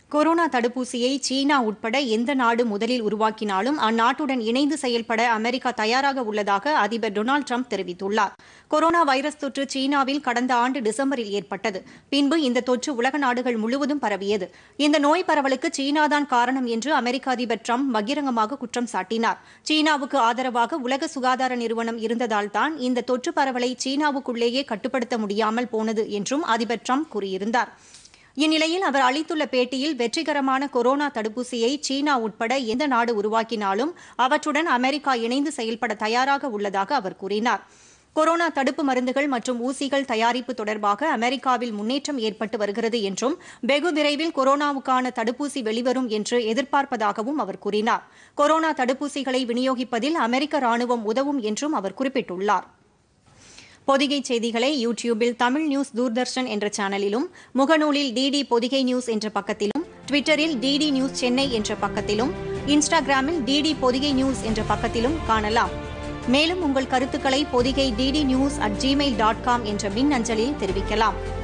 corona தடுப்பூசியை சீனா உட்பட எந்த நாடு முதலில் உருவாக்கினாலும் அந்நாட்டுடன் இணைந்து செயல்பட அமெரிக்கா தயாராக உள்ளதாக அதிபர் டொனால்டு ட்ரம்ப் தெரிவித்துள்ளார் கொரோனா வைரஸ் தொற்று சீனாவில் கடந்த ஆண்டு டிசம்பரில் ஏற்பட்டது பின்பு இந்த தொற்று உலக நாடுகள் முழுவதும் பரவியது இந்த நோய் பரவலுக்கு சீனாதான் காரணம் என்று அமெரிக்க அதிபர் ட்ரம்ப் பகிரங்கமாக குற்றம் சாட்டினார் சீனாவுக்கு ஆதரவாக உலக சுகாதார நிறுவனம் இருந்ததால்தான் இந்த தொற்று பரவலை சீனாவுக்குள்ளேயே கட்டுப்படுத்த முடியாமல் போனது என்றும் அதிபர் ட்ரம்ப் கூறியிருந்தார் இந்நிலையில் அவர் அளித்துள்ள பேட்டியில் வெற்றிகரமான கொரோனா தடுப்பூசியை சீனா உட்பட எந்த நாடு உருவாக்கினாலும் அவற்றுடன் அமெரிக்கா இணைந்து செயல்பட தயாராக உள்ளதாக அவர் கூறினார் கொரோனா தடுப்பு மருந்துகள் மற்றும் ஊசிகள் தயாரிப்பு தொடர்பாக அமெரிக்காவில் முன்னேற்றம் ஏற்பட்டு வருகிறது என்றும் வெகு விரைவில் கொரோனாவுக்கான தடுப்பூசி வெளிவரும் என்று எதிர்பார்ப்பதாகவும் அவர் கூறினார் கொரோனா தடுப்பூசிகளை விநியோகிப்பதில் அமெரிக்க ராணுவம் உதவும் என்றும் அவர் குறிப்பிட்டுள்ளார் பொதிகை செய்திகளை யூடியூபில் தமிழ் நியூஸ் தூர்தர்ஷன் என்ற சேனலிலும் முகநூலில் டிடி பொதிகை நியூஸ் என்ற பக்கத்திலும் ட்விட்டரில் டிடி நியூஸ் சென்னை என்ற பக்கத்திலும் இன்ஸ்டாகிராமில் டிடி பொதிகை நியூஸ் என்ற பக்கத்திலும் காணலாம் மேலும் உங்கள் கருத்துக்களை Pothigai DD news at Gmail dot com என்ற மின் அஞ்சலில் தெரிவிக்கலாம்